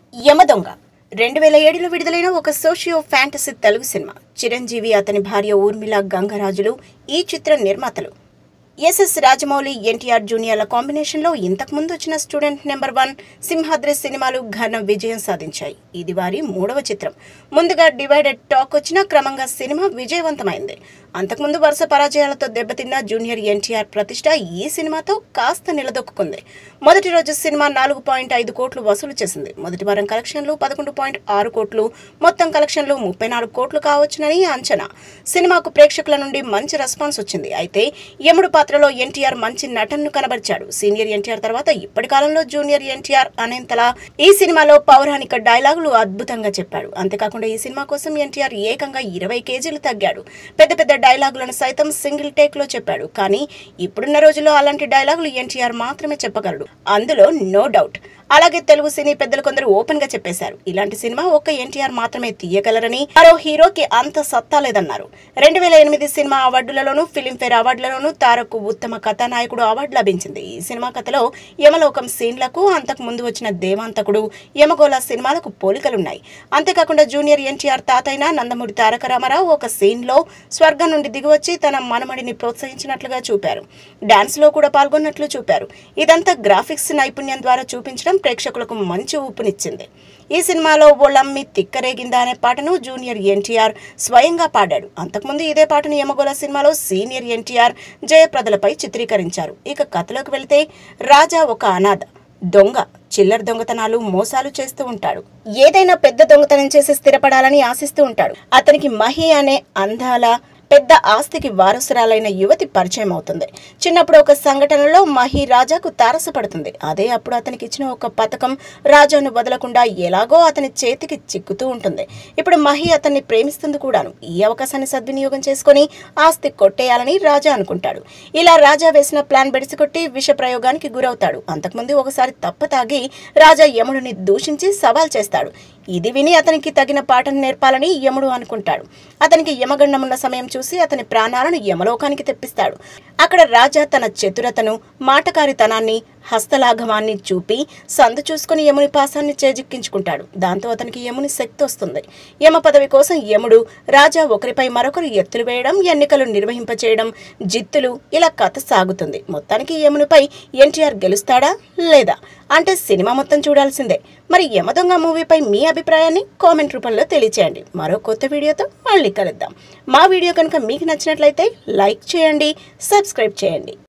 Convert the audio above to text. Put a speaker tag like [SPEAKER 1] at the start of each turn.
[SPEAKER 1] యమదొంగ రెండు వేల ఏడులో విడుదలైన ఒక socio fantasy Telugu cinema Chiranjeevi అతని భార్య ఊర్మిళ గంగరాజులు ఈ చిత్ర నిర్మాతలు ఎస్ఎస్ రాజమౌళి ఎన్టీఆర్ జూనియర్ల కాంబినేషన్లో ఇంతకు ముందు వచ్చిన స్టూడెంట్ నెంబర్ వన్ సింహాద్రి సినిమాలు ఘన విజయం సాధించాయి ఇది వారి మూడవ చిత్రం ముందుగా డివైడెడ్ టాక్ వచ్చిన క్రమంగా సినిమా విజయవంతమైంది అంతకుముందు వరుస పరాజయాలతో దెబ్బతిన్న జూనియర్ ఎన్టీఆర్ ప్రతిష్ట ఈ సినిమాతో కాస్త నిలదొక్కుంది మొదటి రోజు సినిమా నాలుగు పాయింట్ ఐదు కోట్లు వసూలు చేసింది మొదటి వారం కలెక్షన్లు పదకొండు పాయింట్ ఆరు కోట్లు మొత్తం కలెక్షన్లు ముప్పై నాలుగు కోట్లు కావచ్చునని అంచనా సినిమాకు ప్రేక్షకుల నుండి మంచి రెస్పాన్స్ వచ్చింది అయితే యముడు పాత్రలో ఎన్టీఆర్ మంచి నటనను కనబరిచాడు సీనియర్ ఎన్టీఆర్ తర్వాత ఇప్పటి కాలంలో జూనియర్ ఎన్టీఆర్ అనేంతలా ఈ సినిమాలో పౌరాణిక డైలాగులు అద్భుతంగా చెప్పాడు అంతేకాకుండా ఈ సినిమా కోసం ఎన్టీఆర్ ఏకంగా ఇరవై కేజీలు తగ్గాడు పెద్ద పెద్ద డైలాగులను సైతం సింగిల్ టేక్ లో చెప్పాడు కానీ ఇప్పుడున్న రోజుల్లో అలాంటి డైలాగులు ఎన్టీఆర్ మాత్రమే చెప్పగలడు అందులో నో డౌట్ అలాగే తెలుగు సినీ పెద్దలు కొందరు ఓపెన్ గా చెప్పేశారు ఇలాంటి సినిమా ఒక్క ఎన్టీఆర్ మాత్రమే తీయగలరని మరో హీరోకి అంత సత్తా లేదన్నారు రెండు వేల ఎనిమిది సినిమా అవార్డులలోనూ ఫిలింఫేర్ అవార్డులలోనూ తారకు ఉత్తమ కథానాయకుడు అవార్డు లభించింది ఈ సినిమా కథలో యమలోకం సీన్లకు అంతకు ముందు వచ్చిన దేవాంతకుడు యమగోళ సినిమాలకు పోలికలున్నాయి అంతేకాకుండా జూనియర్ ఎన్టీఆర్ తాతైన నందమూరి తారక రామారావు ఒక సీన్ లో స్వర్గం నుండి దిగివచ్చి తన మనమడిని ప్రోత్సహించినట్లుగా చూపారు డాన్స్ లో కూడా పాల్గొన్నట్లు చూపారు ఇదంతా గ్రాఫిక్స్ నైపుణ్యం ద్వారా చూపించడం ప్రేక్షకులకు మంచి ఊపునిచ్చింది ఈ సినిమాలో ఓళ్ళమ్మి తిక్కరేగిందా అనే పాటను జూనియర్ ఎన్టీఆర్ స్వయంగా పాడాడు అంతకుముందు ఇదే పాటను యమగోళ సినిమాలో సీనియర్ ఎన్టీఆర్ జయప్రదలపై చిత్రీకరించారు ఇక కథలోకి వెళితే రాజా ఒక అనాథ దొంగ చిల్లర దొంగతనాలు మోసాలు చేస్తూ ఉంటాడు ఏదైనా పెద్ద దొంగతనం చేసి స్థిరపడాలని ఆశిస్తూ ఉంటాడు అతనికి మహి అనే అందాల పెద్ద ఆస్తికి వారసురాలైన యువతి పరిచయం అవుతుంది చిన్నప్పుడు ఒక సంఘటనలో మహి రాజాకు తారసపడుతుంది అదే అప్పుడు అతనికి ఇచ్చిన ఒక పథకం రాజాను వదలకుండా ఎలాగో అతని చేతికి చిక్కుతూ ఉంటుంది ఇప్పుడు మహి అతన్ని ప్రేమిస్తుంది కూడాను ఈ అవకాశాన్ని సద్వినియోగం చేసుకొని ఆస్తి కొట్టేయాలని రాజా అనుకుంటాడు ఇలా రాజా వేసిన ప్లాన్ బెడిసికొట్టి విష ప్రయోగానికి గురవుతాడు అంతకుముందు ఒకసారి తప్ప తాగి రాజా యముడిని దూషించి సవాల్ చేస్తాడు ఇది విని అతనికి తగిన పాఠం నేర్పాలని యముడు అనుకుంటాడు అతనికి యమగండం ఉన్న సమయం చూసి అతని ప్రాణాలను యమలోకానికి తెప్పిస్తాడు అక్కడ రాజా తన చతురతను మాటకారితనాన్ని హస్తలాఘవాన్ని చూపి సందు చూసుకుని యముని పాసాన్ని చేజిక్కించుకుంటాడు దాంతో అతనికి యముని శక్తి వస్తుంది యమ పదవి కోసం యముడు రాజా ఒకరిపై మరొకరు ఎత్తులు వేయడం ఎన్నికలు నిర్వహింపచేయడం జిత్తులు ఇలా కథ సాగుతుంది మొత్తానికి యమునిపై ఎన్టీఆర్ గెలుస్తాడా లేదా అంటే సినిమా మొత్తం చూడాల్సిందే మరి యమదొంగ మూవీపై మీ అభిప్రాయాన్ని కామెంట్ రూపంలో తెలియచేయండి మరో కొత్త వీడియోతో మళ్ళీ కలుద్దాం మా వీడియో కనుక మీకు నచ్చినట్లయితే లైక్ చేయండి సబ్స్క్రైబ్ చేయండి